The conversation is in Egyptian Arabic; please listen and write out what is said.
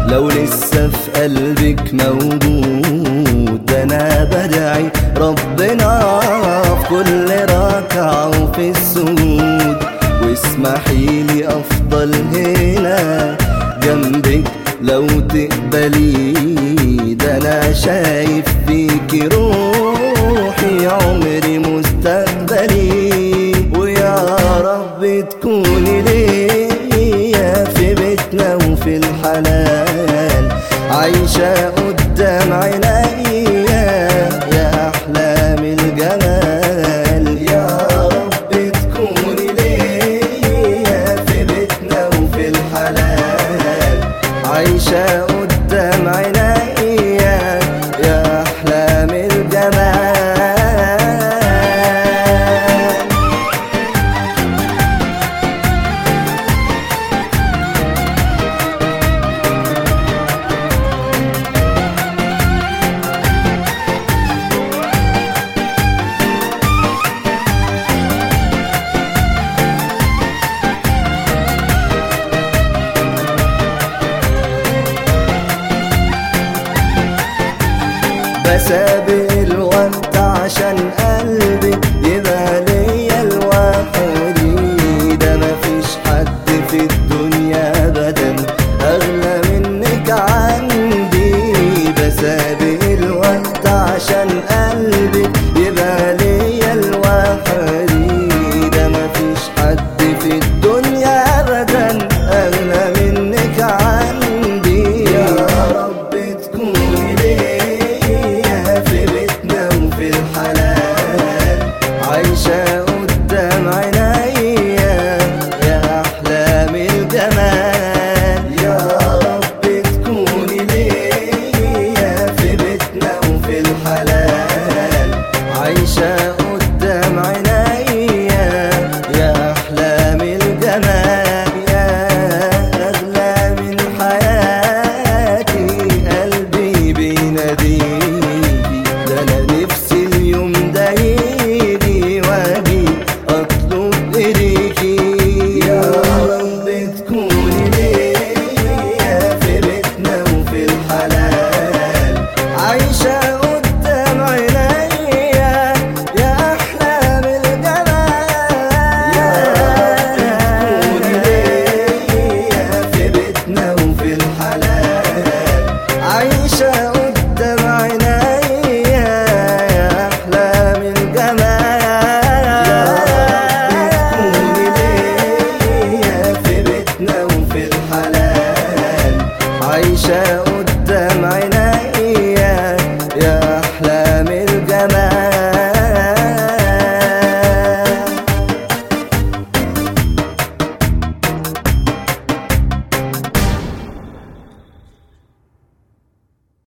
لو لسه في قلبك موجود ده انا بدعي ربنا في كل ركعة وفي السجود واسمحي لي افضل هنا جنبك لو تقبلي ده انا شايف فيكي روحي عمري مستقبلي ويا رب تكوني ليا في بيتنا وفي الحلال عايشة قدام عينيا يا أحلام الجمال يا رب تكوني ليا في بيتنا وفي الحلال عايشة قدام عينيا يا أحلام الجمال بسابق الوقت عشان قلبي يبقى ليا الوحيد ده مفيش حد في الدنيا ابدا اغلى منك عندي بسابق الوقت عشان قلبي يبقى ليا الوحيد ده مفيش حد في الدنيا ابدا اغلى منك عندي يا رب تكوني ليا في بيتنا وفي الحلال عايشة قدام عينيا يا أحلام الجمال يا رب تكوني ليا في بيتنا وفي الحلال عايشة قدام عينيا يا أحلام الجمال يا أغلى من حياتي قلبي بيناديكي ده أنا نفسي اليوم ده يجي واجي أطلب إيديكي يا رب تكوني ليا في بيتنا وفي الحلال عايشة قدام عينيا يا أحلام الجمال يا رب تكوني ليا في بيتنا وفي الحلال عايشة قدام عينيا يا أحلام الجمال يا رب تكوني ليا في بيتنا وفي الحلال عايشة قدام عينيا يا أحلام الجمال